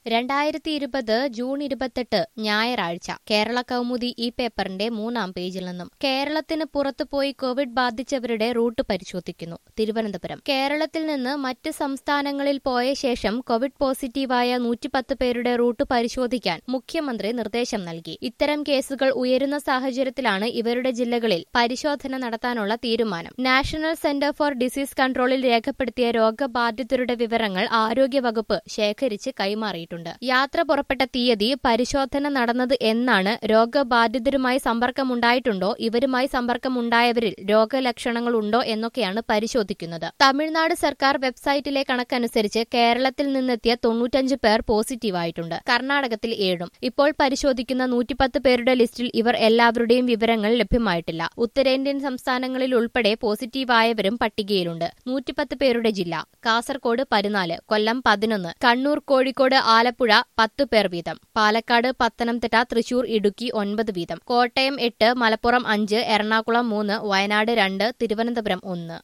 രണ്ടായിരത്തി ഇരുപത് ജൂൺ ഇരുപത്തെട്ട് ഞായറാഴ്ച കേരള കൗമുദി ഈ പേപ്പറിന്റെ മൂന്നാം പേജിൽ നിന്നും കേരളത്തിന് പുറത്തുപോയി കോവിഡ് ബാധിച്ചവരുടെ റൂട്ട് പരിശോധിക്കുന്നു തിരുവനന്തപുരം കേരളത്തിൽ നിന്ന് മറ്റ് സംസ്ഥാനങ്ങളിൽ പോയ ശേഷം കോവിഡ് പോസിറ്റീവായ നൂറ്റിപ്പത്ത് പേരുടെ റൂട്ട് പരിശോധിക്കാൻ മുഖ്യമന്ത്രി നിർദ്ദേശം നൽകി ഇത്തരം കേസുകൾ ഉയരുന്ന സാഹചര്യത്തിലാണ് ഇവരുടെ ജില്ലകളിൽ പരിശോധന നടത്താനുള്ള തീരുമാനം നാഷണൽ സെന്റർ ഫോർ ഡിസീസ് കൺട്രോളിൽ രേഖപ്പെടുത്തിയ രോഗബാധിതരുടെ വിവരങ്ങൾ ആരോഗ്യവകുപ്പ് ശേഖരിച്ച് കൈമാറിയിട്ടുണ്ട് യാത്ര പുറപ്പെട്ട തീയതി പരിശോധന നടന്നത് എന്നാണ് രോഗബാധിതരുമായി സമ്പർക്കമുണ്ടായിട്ടുണ്ടോ ഇവരുമായി സമ്പർക്കമുണ്ടായവരിൽ രോഗലക്ഷണങ്ങൾ ഉണ്ടോ എന്നൊക്കെയാണ് പരിശോധിക്കുന്നത് തമിഴ്നാട് സർക്കാർ വെബ്സൈറ്റിലെ കണക്കനുസരിച്ച് കേരളത്തിൽ നിന്നെത്തിയ തൊണ്ണൂറ്റഞ്ച് പേർ പോസിറ്റീവായിട്ടുണ്ട് കർണാടകത്തിൽ ഏഴും ഇപ്പോൾ പരിശോധിക്കുന്ന നൂറ്റിപ്പത്ത് പേരുടെ ലിസ്റ്റിൽ ഇവർ എല്ലാവരുടെയും വിവരങ്ങൾ ലഭ്യമായിട്ടില്ല ഉത്തരേന്ത്യൻ സംസ്ഥാനങ്ങളിൽ ഉൾപ്പെടെ പോസിറ്റീവായവരും പട്ടികയിലുണ്ട് നൂറ്റിപ്പത്ത് പേരുടെ ജില്ല കാസർകോട് പതിനാല് കൊല്ലം പതിനൊന്ന് കണ്ണൂർ കോഴിക്കോട് ആലപ്പുഴ പത്ത് പേർ വീതം പാലക്കാട് പത്തനംതിട്ട തൃശൂർ ഇടുക്കി ഒൻപത് വീതം കോട്ടയം എട്ട് മലപ്പുറം അഞ്ച് എറണാകുളം മൂന്ന് വയനാട് രണ്ട് തിരുവനന്തപുരം ഒന്ന്